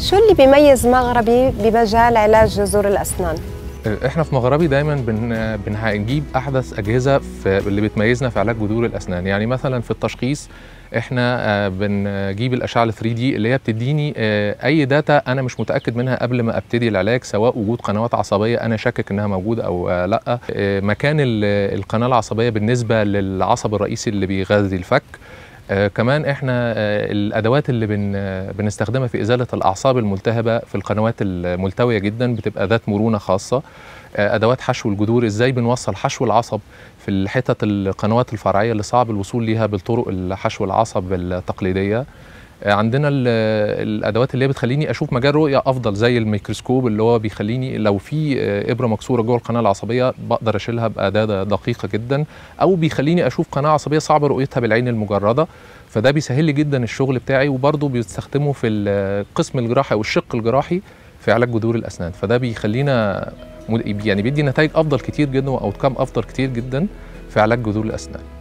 شو اللي بيميز مغربي بمجال علاج جذور الأسنان؟ احنا في مغربي دايما بن بنجيب احدث اجهزه في اللي بتميزنا في علاج جذور الاسنان يعني مثلا في التشخيص احنا بنجيب الاشعه ال 3 دي اللي هي بتديني اي داتا انا مش متاكد منها قبل ما ابتدي العلاج سواء وجود قنوات عصبيه انا شاكك انها موجوده او لا مكان القناه العصبيه بالنسبه للعصب الرئيسي اللي بيغذي الفك آه كمان احنا آه الادوات اللي بن آه بنستخدمها في ازاله الاعصاب الملتهبه في القنوات الملتويه جدا بتبقى ذات مرونه خاصه آه ادوات حشو الجذور ازاي بنوصل حشو العصب في الحتت القنوات الفرعيه اللي صعب الوصول ليها بالطرق الحشو العصب التقليديه عندنا الادوات اللي هي بتخليني اشوف مجال رؤيه افضل زي الميكروسكوب اللي هو بيخليني لو في ابره مكسوره جوه القناه العصبيه بقدر اشيلها باداه دقيقه جدا او بيخليني اشوف قناه عصبيه صعب رؤيتها بالعين المجرده فده بيسهل لي جدا الشغل بتاعي وبرضه بيستخدمه في القسم الجراحي او الشق الجراحي في علاج جذور الاسنان فده بيخلينا يعني بيدي نتائج افضل كتير جدا واوتكم افضل كتير جدا في علاج جذور الاسنان